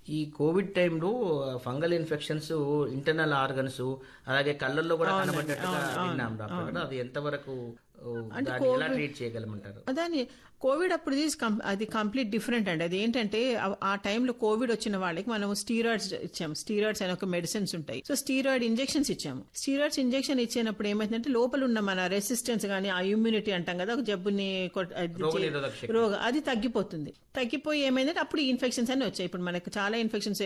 ఈ కోవిడ్ టైంలో fungal infections internal organs అలాగే కళ్ళల్లో కూడా కనబడ్డట్టుగా విన్నాం డాక్టర్ గారు అది ఎంతవరకు ఓ, దాన్ని ఎలా ట్రీట్ చేయగలమంటారు దాని కోవిడ్ అప్పుడు ఇది కం- అది కంప్లీట్ డిఫరెంట్ అండి అది ఏంటంటే ఆ- ఆ టైంలో కోవిడ్ వచ్చిన వాళ్ళకి మనం స్టీరాయిడ్స్ ఇచ్చాము స్టీరాయిడ్స్ అనే ఒక మెడిసిన్స్ ఉంటాయి సో స్టీరాయిడ్ ఇంజెక్షన్స్ ఇచ్చాము స్టీరాయిడ్స్ ఇంజెక్షన్ ఇచ్చినప్పుడు ఏమైందంటే లోపల ఉన్న మన రెసిస్టెన్స్ గానీ ఆ ఇమ్యూనిటీ అంటాం కదా ఒక జబ్బుని కొట్- అది చే- రోగనిరోధక శక్తి. రోగ అది తగ్గిపోతుంది తగ్గిపోయి ఏమైందంటే అప్పుడు ఇన్ఫెక్షన్స్ అన్ని వచ్చాయి ఇప్పుడు మనకి చాలా ఇన్ఫెక్షన్స్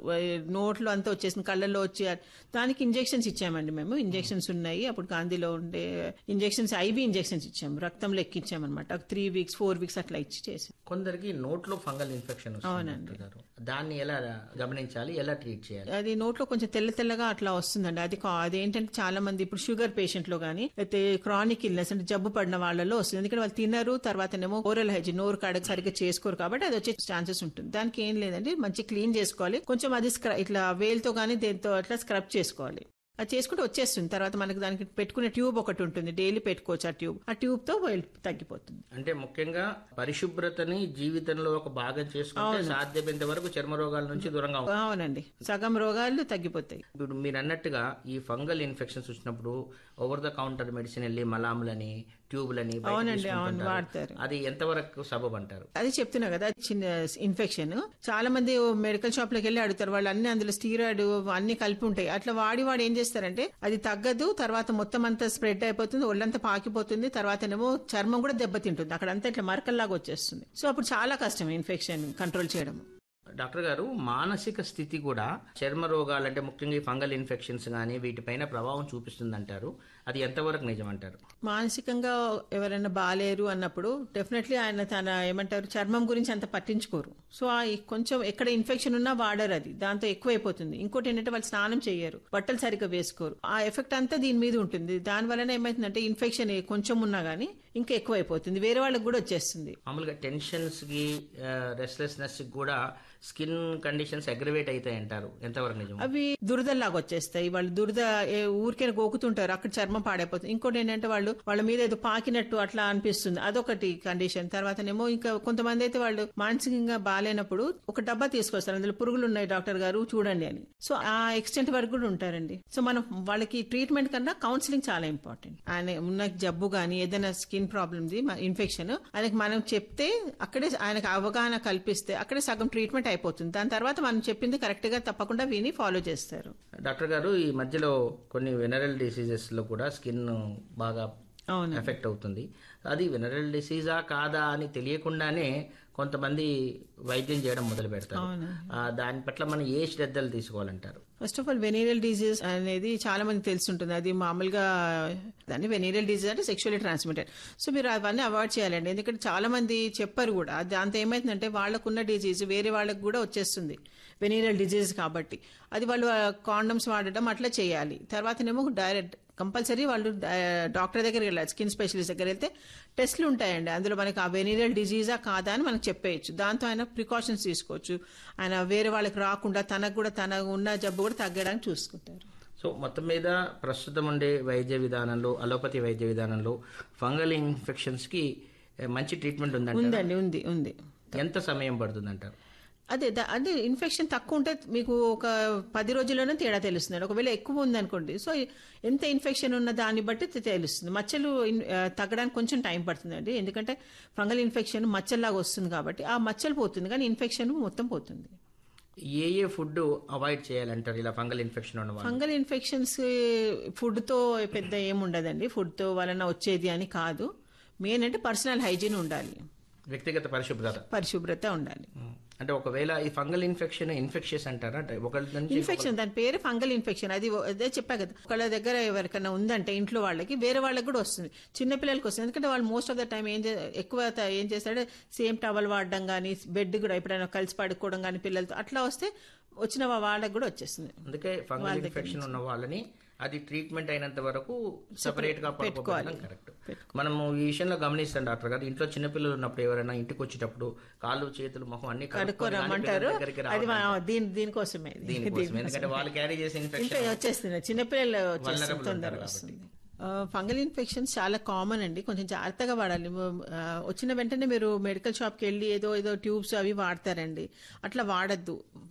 నోట్లో అంతా వచ్చేసింది కళ్ళల్లో వచ్చి దానికి ఇంజెక్షన్స్ ఇచ్చామండి మేము ఇంజెక్షన్స్ ఉన్నాయి అప్పుడు గాంధీలో ఉండే ఇంజెక్షన్స్ ఐవి ఇంజెక్షన్స్ ఇచ్చాము రక్తంలో ఎక్కించామన్నమాట త్రీ వీక్స్ ఫోర్ వీక్స్ అట్లా ఇచ్చి చేసి కొందరికి నోట్లో ఫంగల్ ఇన్ఫెక్షన్ వస్తుంది డాక్టర్ గారు దాన్ని ఎలా గమనించాలి ఎలా ట్రీట్ చేయాలి అది నోట్లో కొంచెం తెల్ల తెల్లగా అట్లా వస్తుందండి అది కా- అదేంటంటే చాలా మంది ఇప్పుడు షుగర్ పేషెంట్ లో గానీ అయితే క్రానిక్ ఇల్నెస్ అంటే జబ్బు పడిన వాళ్ళలో వస్తుంది ఎందుకంటే వాళ్ళు తినరు తర్వాతనేమో ఓరల్ హైజీన్ నోరు కాడకు సరిగ్గా చేసుకోరు కాబట్టి అది వచ్చే ఛాన్సెస్ ఉంటుంది దానికి ఏం లేదండి మంచి క్లీన్ చేసుకోవాలి కొంచెం అది స్క్ర ఇట్లా వేలుతో గానీ దేంతో అట్లా స్క్రబ్ చేసుకోవాలి అది చేసుకుంటే వచ్చేస్తుంది తర్వాత మనకి దానికి పెట్టుకునే ట్యూబ్ ఒకటి ఉంటుంది డైలీ పెట్టుకోవచ్చు ఆ ట్యూబ్ ఆ ట్యూబ్ తో వేలు తగ్గిపోతుంది అంటే ముఖ్యంగా పరిశుభ్రతని జీవితంలో ఒక భాగం చేసుకుంటే సాధ్యమైనంత వరకు చర్మ రోగాల నుంచి దూరంగా ఉండాలి. అవునండి సగం రోగాలు తగ్గిపోతాయి ఇప్పుడు మీరు అన్నట్టుగా ఈ ఫంగల్ ఇన్ఫెక్షన్స్ వచ్చినప్పుడు ఓవర్ ద కౌంటర్ మెడిసిన్ వెళ్ళి మలాములని ట్యూబ్లని బయట అవునండి, అవును, తీసుకుంటుంటారు. వాడతారు. అది ఎంతవరకు సబబ్ అంటారు అది చెప్తున్నా కదా చిన్న ఇన్ఫెక్షన్ చాలా మంది మెడికల్ షాప్ లోకి వెళ్ళి అడుగుతారు వాళ్ళు అన్ని అందులో స్టీరాయిడ్ అన్ని కలిపి ఉంటాయి అట్లా వాడి వాడు ఏం చేస్తారంటే అది తగ్గదు తర్వాత మొత్తం అంతా స్ప్రెడ్ అయిపోతుంది ఒళ్ళంతా పాకిపోతుంది తర్వాతనేమో చర్మం కూడా దెబ్బతింటుంది అక్కడంతా ఇట్లా మరకల్లాగా వచ్చేస్తుంది సో అప్పుడు చాలా కష్టం ఇన్ఫెక్షన్ కంట్రోల్ చేయడం డాక్టర్ గారు మానసిక స్థితి కూడా చర్మ రోగాలు అంటే ముఖ్యంగా ఈ ఫంగల్ ఇన్ఫెక్షన్స్ కానీ వీటిపైన ప్రభావం చూపిస్తుంది అంటారు అది ఎంతవరకు నిజం అంటారు మానసికంగా ఎవరైనా బాలేరు అన్నప్పుడు డెఫినెట్లీ ఆయన తన ఏమంటారు చర్మం గురించి అంత పట్టించుకోరు సో ఆ కొంచెం ఎక్కడ ఇన్ఫెక్షన్ ఉన్నా వాడరు అది దాంతో ఎక్కువైపోతుంది ఇంకోటి ఏంటంటే వాళ్ళు స్నానం చేయరు బట్టలు సరిగ్గా వేసుకోరు ఆ ఎఫెక్ట్ అంతా దీని మీద ఉంటుంది దాని వలన ఏమైతుందంటే ఇన్ఫెక్షన్ కొంచెం ఉన్నా గానీ ఇంకా ఎక్కువైపోతుంది వేరే వాళ్ళకి కూడా వచ్చేస్తుంది మామూలుగా టెన్షన్స్ కి రెస్ట్లెస్నెస్ కి కూడా స్కిన్ కండిషన్స్ అగ్రవేట్ అవుతాయి అంటారు ఎంతవరకు నిజం అవి దురదల్లాగా వచ్చేస్తాయి వాళ్ళు దురద ఏ ఊరికే గోకుతుంటారు అక్కడ చర్మం పాడైపోతుంది ఇంకోటి ఏంటంటే వాళ్ళు వాళ్ళ మీద ఏదో పాకినట్టు అట్లా అనిపిస్తుంది అదొకటి కండిషన్ తర్వాతనేమో ఇంకా కొంతమంది అయితే వాళ్ళు మానసికంగా బాగాలేనప్పుడు ఒక డబ్బా తీసుకొస్తారు అందులో పురుగులు ఉన్నాయి డాక్టర్ గారు చూడండి అని సో ఆ ఎక్స్టెంట్ వరకు కూడా ఉంటారండి సో మనం వాళ్ళకి ట్రీట్మెంట్ కన్నా కౌన్సిలింగ్ చాలా ఇంపార్టెంట్ ఆయన ఉన్న జబ్బు గానీ ఏదైనా స్కిన్ ప్రాబ్లమ్ ఇన్ఫెక్షన్ ఆయనకి మనం చెప్తే అక్కడే ఆయనకు అవగాహన కల్పిస్తే అక్కడే సగం ట్రీట్మెంట్ అయిపోతుంది దాని తర్వాత మనం చెప్పింది కరెక్ట్ గా తప్పకుండా విని ఫాలో చేస్తారు డాక్టర్ గారు ఈ మధ్యలో కొన్ని వెనరల్ డిసీజెస్ లో కూడా స్కిన్ బాగా అవును ఎఫెక్ట్ అవుతుంది అది వెనరల్ డిసీజా కాదా అని తెలియకుండానే కొంతమంది వైద్యం చేయడం మొదలు పెడతారు అవును. ఆ, దాని పట్ల మనం ఏ శ్రద్ధలు తీసుకోవాలంటారు first of all venereal disease అనేది చాలా మంది తెలుసుంటుంది అది మామూలుగా దాన్ని వెనీరియల్ డిజీజ్ అంటే సెక్షువల్లీ ట్రాన్స్మిటెడ్ సో మీరు అవన్నీ అవాయిడ్ చేయాలండి ఎందుకంటే చాలా మంది చెప్పారు కూడా దాంతో ఏమైతుందంటే వాళ్ళకున్న డిజీజ్ వేరే వాళ్ళకి కూడా వచ్చేస్తుంది వెనీరియల్ డిజీజ్ కాబట్టి అది వాళ్ళు కాండమ్స్ వాడడం అట్లా చేయాలి తర్వాతనేమో డైరెక్ట్ కంపల్సరీ వాళ్ళు డాక్టర్ దగ్గరికి వెళ్ళాలి స్కిన్ స్పెషలిస్ట్ దగ్గర వెళ్తే టెస్ట్లు ఉంటాయండి అందులో మనకి ఆ వెనీరియల్ డిజీజా కాదా అని మనకు చెప్పేయచ్చు దాంతో ఆయన ప్రికాషన్స్ తీసుకోవచ్చు ఆయన వేరే వాళ్ళకి రాకుండా తనకు కూడా తన ఉన్న జబ్బు కూడా తగ్గడానికి చూసుకుంటారు సో మొత్తం మీద ప్రస్తుతం ఉండే వైద్య విధానంలో అలోపతి వైద్య విధానంలో ఫంగల్ ఇన్ఫెక్షన్స్ కి ఏ, మంచి ట్రీట్మెంట్ ఉందంట ఉందండి ఉంది ఉంది ఎంత సమయం పడుతుందంటారు అదే దా- అదే ఇన్ఫెక్షన్ తక్కువ ఉంటే మీకు ఒక పది రోజుల్లోనే తేడా తెలుస్తుంది ఒకవేళ ఎక్కువ ఉందనుకోండి సో ఎంత ఇన్ఫెక్షన్ ఉన్న దాన్ని బట్టి తె- తెలుస్తుంది మచ్చలు ఇన్- ఆ, తగ్గడానికి కొంచెం టైం పడుతుందండి ఎందుకంటే ఫంగల్ ఇన్ఫెక్షన్ మచ్చల్లాగా వస్తుంది కాబట్టి ఆ మచ్చలు పోతుంది కానీ ఇన్ఫెక్షన్ మొత్తం పోతుంది ఏ ఏ ఫుడ్ అవాయిడ్ చేయాలంటారు ఇలా ఫంగల్ ఇన్ఫెక్షన్ ఉన్న వాళ్ళు ఫంగల్ ఇన్ఫెక్షన్స్ ఫుడ్ తో పెద్ద ఏముండదండి ఫుడ్ తో వలన వచ్చేది అని కాదు మెయిన్ అంటే పర్సనల్ హైజీన్ ఉండాలి వ్యక్తిగత పరిశుభ్రత పరిశుభ్రత ఉండాలి అంటే ఒకవేళ ఈ ఫంగల్ ఇన్ఫెక్షన్ ఇన్ఫెక్షన్స్ అంటారా అంటే ఒకరి నుంచి ఇన్ఫెక్షన్ దాని పేరు ఫంగల్ ఇన్ఫెక్షన్ అది అదే చెప్పా కదా ఒకళ్ళ దగ్గర ఎవరికైనా ఉందంటే ఇంట్లో వాళ్ళకి వేరే వాళ్ళకి కూడా వస్తుంది చిన్న పిల్లలకి వస్తుంది ఎందుకంటే వాళ్ళు మోస్ట్ ఆఫ్ ద టైం ఏం చే- ఎక్కువ త- ఏం చేస్తాడు సేమ్ టవల్ వాడడం కానీ బెడ్ కూడా ఎప్పుడైనా కలిసి పడుకోవడం కానీ పిల్లలతో అట్లా వస్తే వచ్చిన వాళ్ళకి కూడా వచ్చేస్తుంది అందుకే ఫంగల్ ఇన్ఫెక్షన్ ఉన్న వాళ్ళని అది ట్రీట్మెంట్ అయినంత వరకు సెపరేట్ గా పడుకోవడం కరెక్ట్ మనము ఈ విషయంలో గమనిస్తాం డాక్టర్ గారు ఇంట్లో చిన్నపిల్లలు ఉన్నప్పుడు ఎవరైనా ఇంటికి వచ్చేటప్పుడు కాళ్ళు చేతులు మొహం అన్ని కడుక్కొని కానీ రమ్మంటారు పిల్లల దగ్గరికి అది రావద్దు. మా- దీని దీనికోసమే ఇది. దీనికోసం ఎందుకంటే వాళ్ళు క్యారీ చేసే ఇంకా ఇన్ఫెక్షన్ వచ్చేస్తుంది చిన్నపిల్లలు వచ్చేస్తుంది Vulnerable తొందరగా ఉంటారు వస్తుంది ఫంగల్ ఇన్ఫెక్షన్స్ చాలా కామన్ అండి కొంచెం జాగ్రత్తగా వాడాలి ఆ, వచ్చిన వెంటనే మీరు మెడికల్ షాప్కి వెళ్ళి ఏదో ఏదో ట్యూబ్స్ అవి వాడతారండి అట్లా వాడద్దు